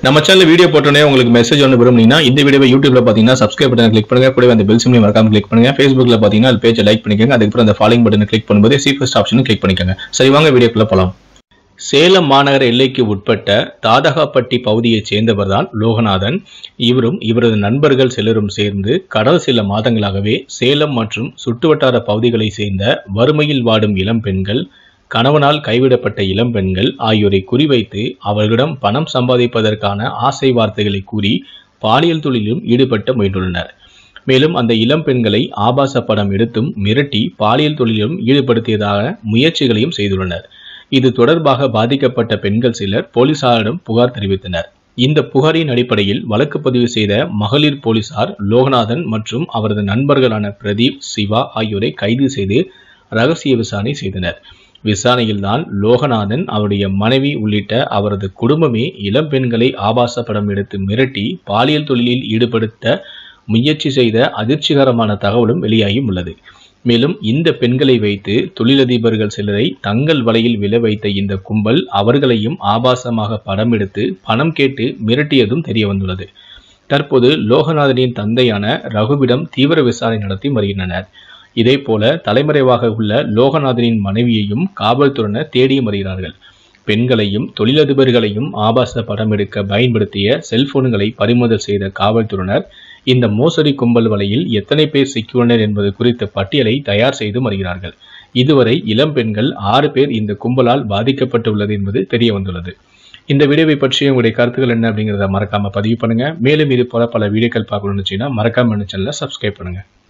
நம்ம channel video போட்டோன்னே உங்களுக்கு மெசேஜ் ஒன்று விரும்புனீங்கன்னா இந்த வீடியோவை யூடியூப்ல பார்த்தீங்கன்னா சப்ஸ்கிரைப் பட்டன் கிளிக் பண்ணுங்க கூடவே அந்த பெல் சிம்லையும் மறக்காம கிளிக் பண்ணுங்க ஃபேஸ்புக்ல பார்த்தீங்கன்னா அது பேஜை லைக் பண்ணிக்கோங்க அதுக்கப்புறம் அந்த ஃபாலோயிங் பட்டனை கிளிக் பண்ணும்போது சீஃபஸ்ட் ஆப்ஷனும் கிளிக் பண்ணிக்கோங்க சரி வாங்க வீடியோக்குள்ள போலாம் சேலம் மாநகர எல்லைக்கு உட்பட்ட தாதகாப்பட்டி பகுதியைச் சேர்ந்தவர்தான் லோகநாதன் இவரும் இவரது நண்பர்கள் சிலரும் சேர்ந்து கடந்த சில மாதங்களாகவே சேலம் மற்றும் சுற்றுவட்டார பகுதிகளை சேர்ந்த வறுமையில் வாடும் இளம் பெண்கள் கணவனால் கைவிடப்பட்ட இளம் பெண்கள் ஆகியோரை குறிவைத்து அவர்களிடம் பணம் சம்பாதிப்பதற்கான ஆசை வார்த்தைகளை கூறி பாலியல் தொழிலும் ஈடுபட்ட முயன்றுள்ளனர் மேலும் அந்த இளம் பெண்களை ஆபாச படம் எடுத்தும் மிரட்டி பாலியல் தொழிலும் ஈடுபடுத்தியதாக முயற்சிகளையும் செய்துள்ளனர் இது தொடர்பாக பாதிக்கப்பட்ட பெண்கள் சிலர் போலீசாரிடம் புகார் தெரிவித்தனர் இந்த புகாரின் அடிப்படையில் வழக்கு பதிவு செய்த மகளிர் போலீசார் லோகநாதன் மற்றும் அவரது நண்பர்களான பிரதீப் சிவா ஆகியோரை கைது செய்து ரகசிய விசாரணை செய்தனர் விசாரணையில்தான் லோகநாதன் அவருடைய மனைவி உள்ளிட்ட அவரது குடும்பமே இளம் பெண்களை ஆபாச படம் எடுத்து மிரட்டி பாலியல் தொழிலில் ஈடுபடுத்த முயற்சி செய்த அதிர்ச்சிகரமான தகவலும் வெளியாகி உள்ளது மேலும் இந்த பெண்களை வைத்து தொழிலதிபர்கள் சிலரை தங்கள் வலையில் விழ வைத்த இந்த கும்பல் அவர்களையும் ஆபாசமாக படம் எடுத்து பணம் கேட்டு மிரட்டியதும் தெரிய வந்துள்ளது தற்போது லோகநாதனின் தந்தையான ரகுவிடம் தீவிர விசாரணை நடத்தி வருகின்றனர் இதே போல தலைமறைவாக உள்ள லோகநாதனின் மனைவியையும் காவல்துறையினர் தேடி வருகிறார்கள் பெண்களையும் தொழிலதிபர்களையும் ஆபாச படம் எடுக்க பயன்படுத்திய செல்போன்களை பறிமுதல் செய்த காவல்துறையினர் இந்த மோசடி கும்பல் வலையில் எத்தனை பேர் சிக்கியுள்ளனர் என்பது குறித்த பட்டியலை தயார் செய்து வருகிறார்கள் இதுவரை இளம் பெண்கள் ஆறு பேர் இந்த கும்பலால் பாதிக்கப்பட்டுள்ளது என்பது தெரிய வந்துள்ளது இந்த வீடியோவை பற்றிய உங்களுடைய கருத்துக்கள் என்ன அப்படிங்கிறத மறக்காம பதிவு பண்ணுங்க மேலும் இது போல பல வீடியோக்கள் பார்க்கணும்னு வச்சுன்னா மறக்காம சேனலை சப்ஸ்கிரைப் பண்ணுங்க